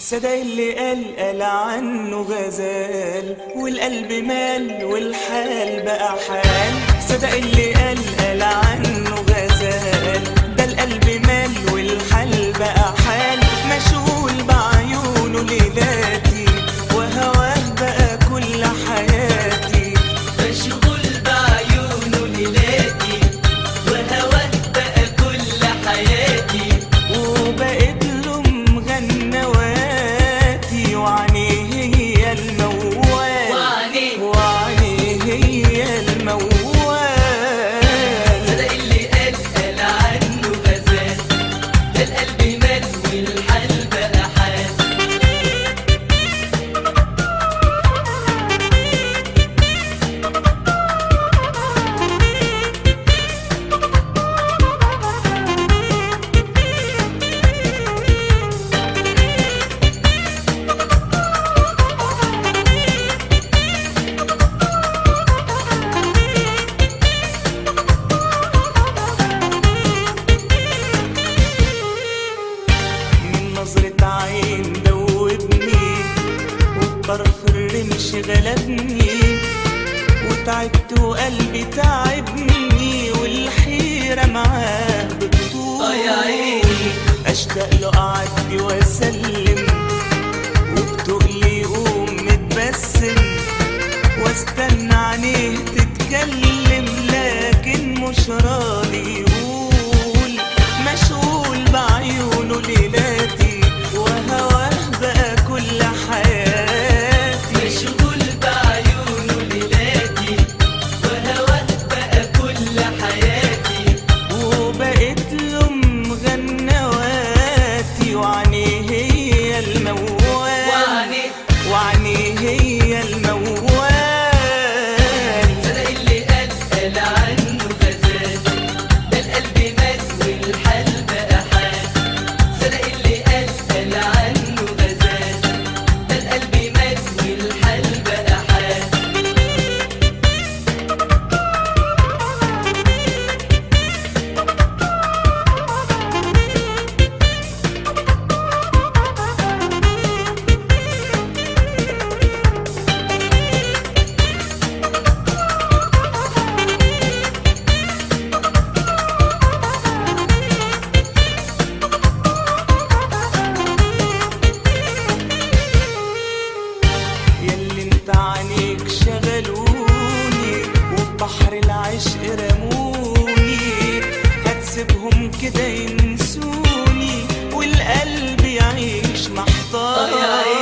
صدق اللي قال قال عنه غزال والقلب مال والحال بقى حال صدق اللي قال قال عنه غزال ده القلب مال والحال بقى حال مشغول بعيونه ليلاتي وهواه بقى كل حياتي مشغول بعيونه ليلاتي وهواه بقى كل حياتي وبقيت له مغنواتي وعينيه هي الموال وعينيه. وعينيه هي الموال صدق اللي قال قال عنه غزال ده القلب مال والحال بقى حال من نظرة عين دوبني والطرف الرمش غلبني وتعبت وقلبي تعبني والحيرة معاه بتطول آه يا عيني. أشتاق له أعدي وأسلم وبتقلي يقوم متبسم واستنى عينيه تتكلم لكن مش راضي يقول مشغول بعيونه ليلاتي وهواه بقى كل حياتي مشغول بعيونه ليلاتي وهواه بقى كل حياتي وبقيت له مغنواتي وعينيه هي الموال وعينيه. وعينيه هي الموال صدق اللي قال قال عنه غزال ده القلب مات والحال بقى حال صدق اللي قال قال عنه غزال ده القلب مات والحال بقى حال ياللي انت عينيك شغلوني وبحر العشق رموني هتسيبهم كده ينسوني والقلب يعيش محتار آه يا